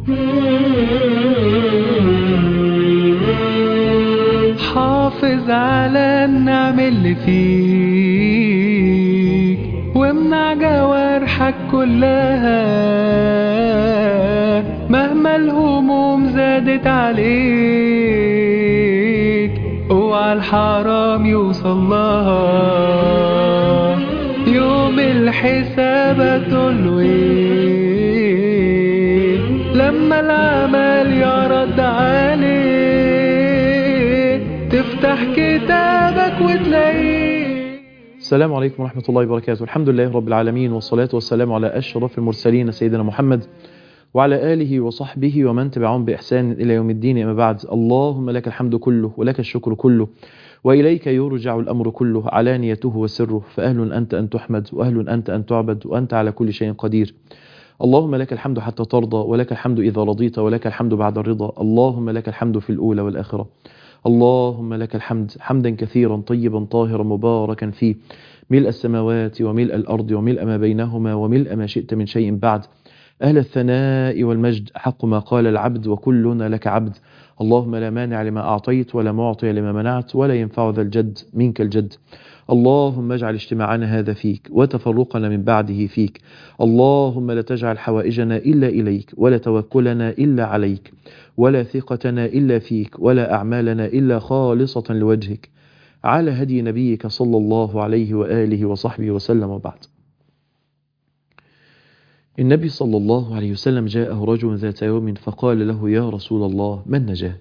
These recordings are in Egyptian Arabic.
حافظ على النعم اللي فيك وامنع جوارحك كلها مهما الهموم زادت عليك اوعى الحرام يوصل لها يوم الحساب هتقوله ايه لما العمل يرد عليك تفتح كتابك وتلاقيه السلام عليكم ورحمة الله وبركاته الحمد لله رب العالمين والصلاة والسلام على أشرف المرسلين سيدنا محمد وعلى آله وصحبه ومن تبعهم بإحسان إلى يوم الدين أما بعد اللهم لك الحمد كله ولك الشكر كله وإليك يرجع الأمر كله علانيته وسره فأهل أنت أن تحمد وأهل أنت أن تعبد وأنت على كل شيء قدير اللهم لك الحمد حتى ترضى ولك الحمد إذا رضيت ولك الحمد بعد الرضا اللهم لك الحمد في الأولى والآخرة اللهم لك الحمد حمدا كثيرا طيبا طاهرا مباركا فيه ملء السماوات وملء الأرض وملء ما بينهما وملء ما شئت من شيء بعد أهل الثناء والمجد حق ما قال العبد وكلنا لك عبد اللهم لا مانع لما أعطيت ولا معطي لما منعت ولا ينفع ذا الجد منك الجد اللهم اجعل اجتماعنا هذا فيك وتفرقنا من بعده فيك اللهم لا تجعل حوائجنا إلا إليك ولا توكلنا إلا عليك ولا ثقتنا إلا فيك ولا أعمالنا إلا خالصة لوجهك على هدي نبيك صلى الله عليه وآله وصحبه وسلم وبعد النبي صلى الله عليه وسلم جاءه رجل ذات يوم فقال له يا رسول الله ما النجاة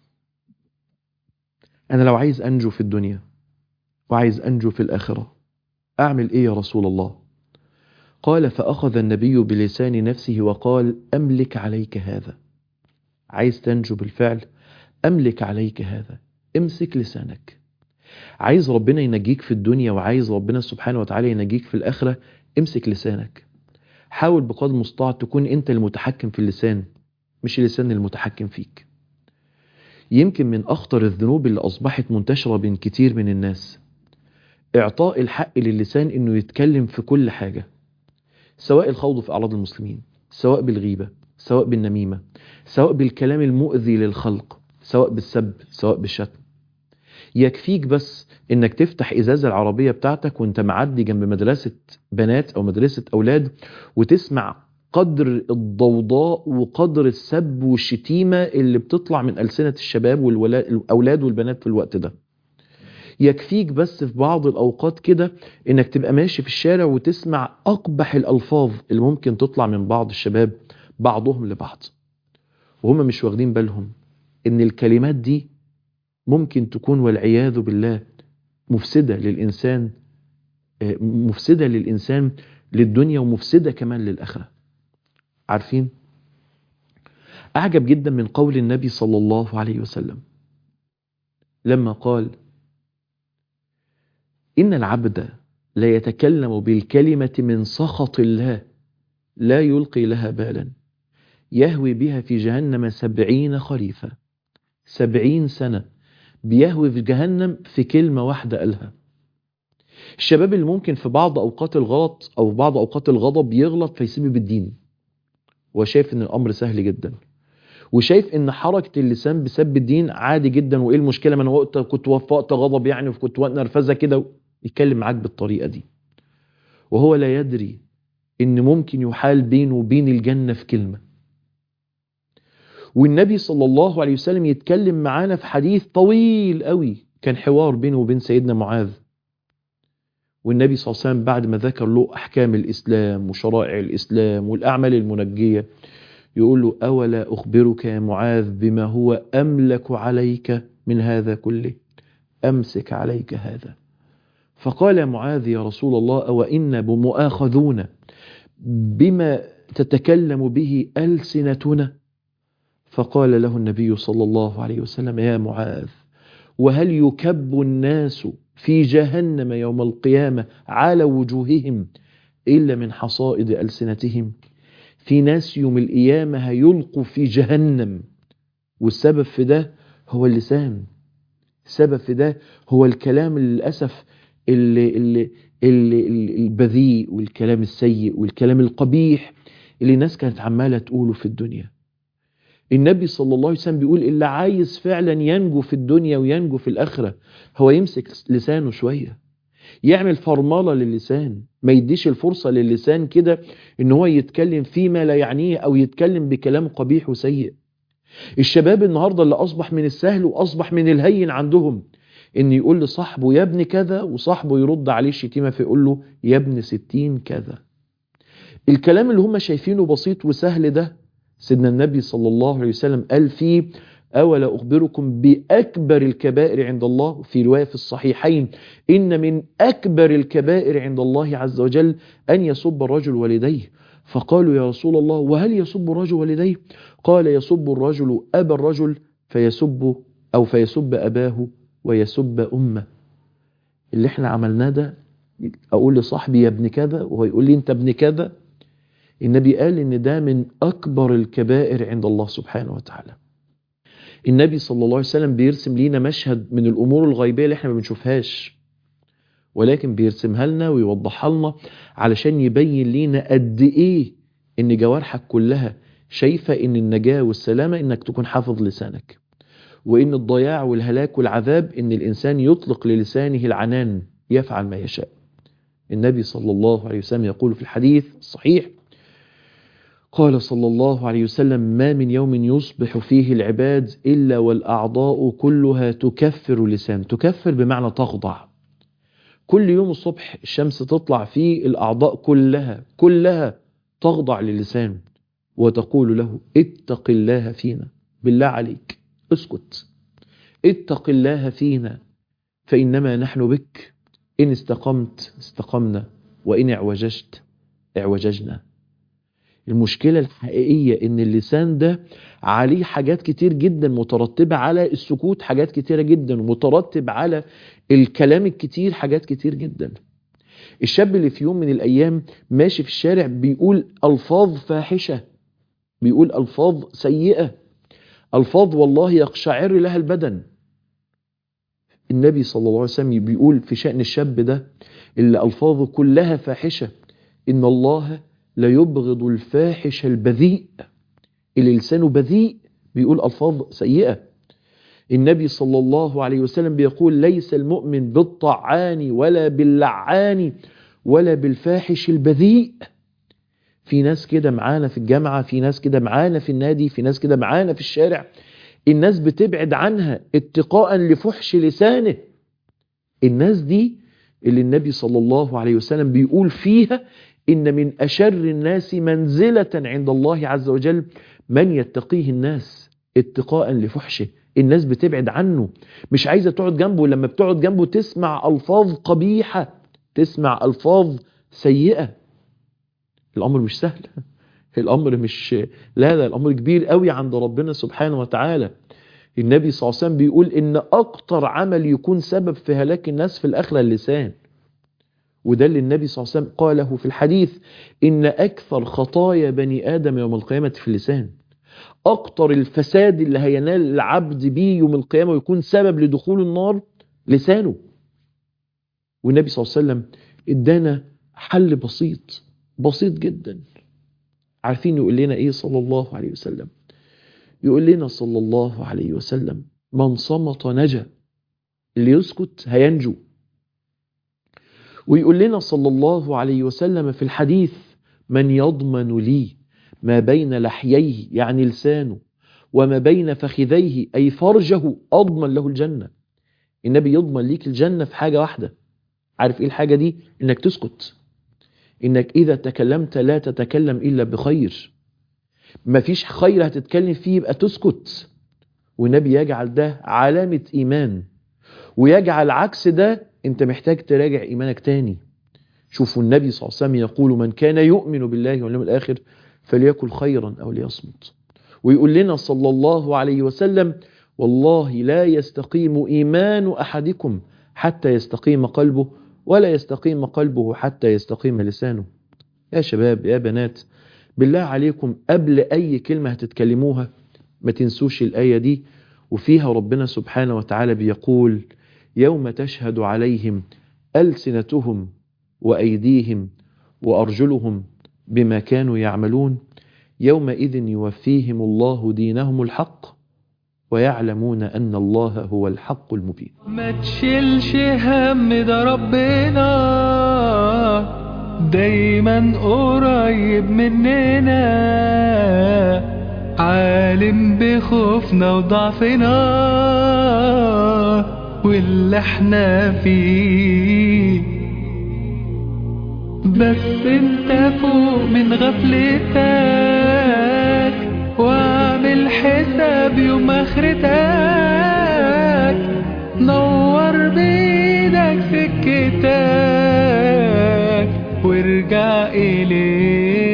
أنا لو عايز أنجو في الدنيا وعايز أنجو في الآخرة أعمل إيه يا رسول الله قال فأخذ النبي بلسان نفسه وقال أملك عليك هذا عايز تنجو بالفعل أملك عليك هذا امسك لسانك عايز ربنا ينجيك في الدنيا وعايز ربنا سبحانه وتعالى ينجيك في الآخرة امسك لسانك حاول بقدر المستطاع تكون انت المتحكم في اللسان مش اللسان المتحكم فيك يمكن من أخطر الذنوب اللي أصبحت منتشرة بين كتير من الناس إعطاء الحق للسان إنه يتكلم في كل حاجة سواء الخوض في أعراض المسلمين سواء بالغيبة سواء بالنميمة سواء بالكلام المؤذي للخلق سواء بالسب سواء بالشتم يكفيك بس انك تفتح ازاز العربية بتاعتك وانت معدي جنب مدرسة بنات او مدرسة اولاد وتسمع قدر الضوضاء وقدر السب والشتيمة اللي بتطلع من ألسنة الشباب والأولاد والبنات في الوقت ده يكفيك بس في بعض الأوقات كده إنك تبقى ماشي في الشارع وتسمع أقبح الألفاظ اللي ممكن تطلع من بعض الشباب بعضهم لبعض وهم مش واخدين بالهم إن الكلمات دي ممكن تكون والعياذ بالله مفسدة للإنسان مفسدة للإنسان للدنيا ومفسدة كمان للآخرة عارفين أعجب جدا من قول النبي صلى الله عليه وسلم لما قال إن العبد لا يتكلم بالكلمة من سخط الله لا يلقي لها بالا يهوي بها في جهنم سبعين خريفا سبعين سنة بيهوي في جهنم في كلمة واحدة قالها الشباب اللي ممكن في بعض أوقات الغلط أو في بعض أوقات الغضب يغلط فيسيب بالدين وشايف إن الأمر سهل جدا وشايف إن حركة اللسان بسب الدين عادي جدا وإيه المشكلة ما أنا وقت كنت وفقت غضب يعني وكنت وقت نرفزة كده يتكلم معاك بالطريقة دي وهو لا يدري إن ممكن يحال بينه وبين الجنة في كلمة والنبي صلى الله عليه وسلم يتكلم معانا في حديث طويل قوي كان حوار بينه وبين سيدنا معاذ والنبي صلى الله عليه وسلم بعد ما ذكر له أحكام الإسلام وشرائع الإسلام والأعمال المنجية يقول له أولا أخبرك يا معاذ بما هو أملك عليك من هذا كله أمسك عليك هذا فقال يا معاذ يا رسول الله أو إن بمؤاخذون بما تتكلم به ألسنتنا فقال له النبي صلى الله عليه وسلم يا معاذ وهل يكب الناس في جهنم يوم القيامة على وجوههم إلا من حصائد ألسنتهم في ناس يوم القيامة هيلقوا في جهنم والسبب في ده هو اللسان السبب في ده هو الكلام اللي للأسف اللي, اللي, اللي, اللي البذيء والكلام السيء والكلام القبيح اللي الناس كانت عمالة تقوله في الدنيا النبي صلى الله عليه وسلم بيقول اللي عايز فعلا ينجو في الدنيا وينجو في الآخرة هو يمسك لسانه شوية يعمل فرملة للسان ما يديش الفرصة للسان كده ان هو يتكلم فيما لا يعنيه او يتكلم بكلام قبيح وسيء الشباب النهاردة اللي اصبح من السهل واصبح من الهين عندهم ان يقول لصاحبه يا ابن كذا وصاحبه يرد عليه شتيمة فيقول له يا ابن ستين كذا الكلام اللي هم شايفينه بسيط وسهل ده سيدنا النبي صلى الله عليه وسلم قال فيه أولا أخبركم بأكبر الكبائر عند الله في رواية في الصحيحين إن من أكبر الكبائر عند الله عز وجل أن يسب الرجل والديه فقالوا يا رسول الله وهل يسب الرجل والديه قال يسب الرجل أبا الرجل فيسب أو فيسب أباه ويسب أمه اللي احنا عملناه ده أقول لصاحبي يا ابن كذا وهو يقول لي أنت ابن كذا النبي قال إن ده من أكبر الكبائر عند الله سبحانه وتعالى النبي صلى الله عليه وسلم بيرسم لينا مشهد من الأمور الغيبية اللي احنا ما بنشوفهاش ولكن بيرسمها لنا ويوضحها لنا علشان يبين لينا قد ايه ان جوارحك كلها شايفة ان النجاة والسلامة انك تكون حافظ لسانك وان الضياع والهلاك والعذاب ان الانسان يطلق للسانه العنان يفعل ما يشاء النبي صلى الله عليه وسلم يقول في الحديث الصحيح قال صلى الله عليه وسلم ما من يوم يصبح فيه العباد إلا والأعضاء كلها تكفر لسان تكفر بمعنى تخضع كل يوم الصبح الشمس تطلع فيه الأعضاء كلها كلها تخضع للسان وتقول له اتق الله فينا بالله عليك اسكت اتق الله فينا فإنما نحن بك إن استقمت استقمنا وإن اعوججت اعوججنا المشكلة الحقيقية ان اللسان ده عليه حاجات كتير جدا مترتبة على السكوت حاجات كتيرة جدا ومترتب على الكلام الكتير حاجات كتير جدا الشاب اللي في يوم من الايام ماشي في الشارع بيقول الفاظ فاحشة بيقول الفاظ سيئة الفاظ والله يقشعر لها البدن النبي صلى الله عليه وسلم بيقول في شأن الشاب ده اللي الفاظه كلها فاحشة ان الله لا يبغض الفاحش البذيء اللي لسانه بذيء بيقول ألفاظ سيئة النبي صلى الله عليه وسلم بيقول ليس المؤمن بالطعان ولا باللعان ولا بالفاحش البذيء في ناس كده معانا في الجامعة في ناس كده معانا في النادي في ناس كده معانا في الشارع الناس بتبعد عنها اتقاء لفحش لسانه الناس دي اللي النبي صلى الله عليه وسلم بيقول فيها إن من أشر الناس منزلة عند الله عز وجل من يتقيه الناس اتقاء لفحشه الناس بتبعد عنه مش عايزة تقعد جنبه لما بتقعد جنبه تسمع ألفاظ قبيحة تسمع ألفاظ سيئة الأمر مش سهل الأمر مش لا لا الأمر كبير قوي عند ربنا سبحانه وتعالى النبي صلى الله عليه وسلم بيقول إن أكتر عمل يكون سبب في هلاك الناس في الآخرة اللسان وده اللي النبي صلى الله عليه وسلم قاله في الحديث إن أكثر خطايا بني آدم يوم القيامة في اللسان أكتر الفساد اللي هينال العبد بيه يوم القيامة ويكون سبب لدخول النار لسانه والنبي صلى الله عليه وسلم ادانا حل بسيط بسيط جدا عارفين يقول لنا ايه صلى الله عليه وسلم يقول لنا صلى الله عليه وسلم من صمت نجا اللي يسكت هينجو ويقول لنا صلى الله عليه وسلم في الحديث من يضمن لي ما بين لحييه يعني لسانه وما بين فخذيه أي فرجه أضمن له الجنة النبي يضمن ليك الجنة في حاجة واحدة عارف إيه الحاجة دي إنك تسكت إنك إذا تكلمت لا تتكلم إلا بخير مفيش خير هتتكلم فيه يبقى تسكت والنبي يجعل ده علامة إيمان ويجعل عكس ده انت محتاج تراجع ايمانك تاني شوفوا النبي صلى الله عليه وسلم يقول من كان يؤمن بالله واليوم الاخر فليكن خيرا او ليصمت ويقول لنا صلى الله عليه وسلم والله لا يستقيم ايمان احدكم حتى يستقيم قلبه ولا يستقيم قلبه حتى يستقيم لسانه يا شباب يا بنات بالله عليكم قبل اي كلمة هتتكلموها ما تنسوش الايه دي وفيها ربنا سبحانه وتعالى بيقول يوم تشهد عليهم ألسنتهم وأيديهم وأرجلهم بما كانوا يعملون يومئذ يوفيهم الله دينهم الحق ويعلمون أن الله هو الحق المبين ما تشيلش هم ده ربنا دايما قريب مننا عالم بخوفنا وضعفنا واللي احنا فيه بس انت فوق من غفلتك واعمل حساب يوم اخرتك نور بيدك سكتك وارجع اليه